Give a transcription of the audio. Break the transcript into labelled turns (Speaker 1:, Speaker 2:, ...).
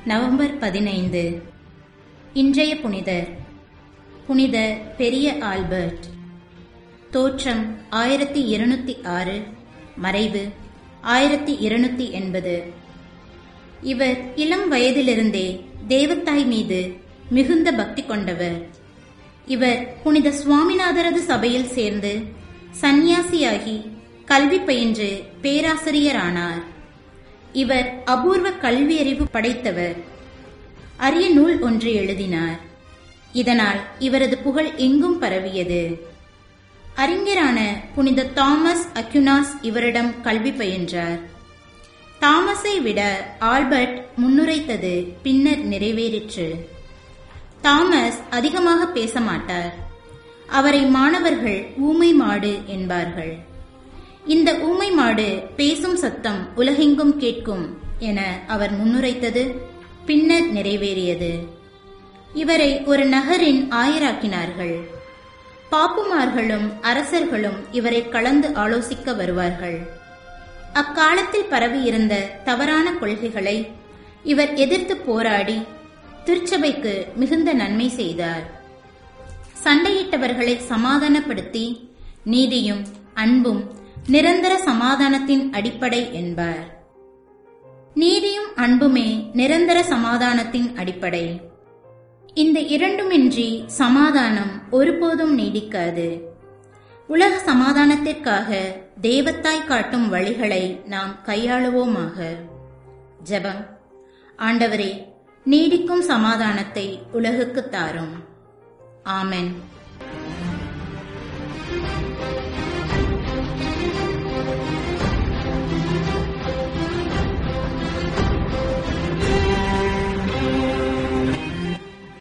Speaker 1: November பதினைந்து இன்றைய புனிதர் புனித பெரிய ஆல்பர்ட் தோற்றம் ஆயிரத்தி இருநூத்தி ஆறு மறைவு ஆயிரத்தி இருநூத்தி எண்பது இவர் இளம் வயதிலிருந்தே தேவத்தாய் மீது மிகுந்த பக்தி கொண்டவர் இவர் புனித சுவாமிநாதரது சபையில் சேர்ந்து சந்நியாசியாகி கல்வி பயின்று பேராசிரியரானார் இவர் அபூர்வ கல்வியறிவு படைத்தவர் அரிய நூல் ஒன்று எழுதினார் இதனால் இவரது புகழ் எங்கும் பரவியது அறிஞரான புனித தாமஸ் அக்யுனாஸ் இவரிடம் கல்வி பயின்றார் தாமஸை விட ஆல்பர்ட் முன்னுரைத்தது பின்னர் நிறைவேறிற்று தாமஸ் அதிகமாக பேச மாட்டார் அவரை மாணவர்கள் ஊமை மாடு என்பார்கள் இந்த ஊமை மாடு பேசும் சத்தம் உலகெங்கும் கேட்கும் என அவர் முன்னுரைத்தது பின்னர் நிறைவேறியது இவரை ஒரு நகரின் ஆயராக்கினார்கள் பாப்புமார்களும் அரசர்களும் இவரை கலந்து ஆலோசிக்க வருவார்கள் அக்காலத்தில் பரவியிருந்த தவறான கொள்கைகளை இவர் எதிர்த்து போராடி திருச்சபைக்கு மிகுந்த நன்மை செய்தார் சண்டையிட்டவர்களை சமாதானப்படுத்தி நீதியும் அன்பும் நிரந்தர சமாதானத்தின் அடிப்படை என்பார் நீதியும் அன்புமே நிரந்தர சமாதானத்தின் அடிப்படை இந்த இரண்டுமின்றி சமாதானம் ஒருபோதும் நீடிக்காது உலக சமாதானத்திற்காக தேவத்தாய் காட்டும் வழிகளை நாம் கையாளுவோமாக ஜெபம் ஆண்டவரே நீடிக்கும் சமாதானத்தை உலகுக்கு தாரும் ஆமென்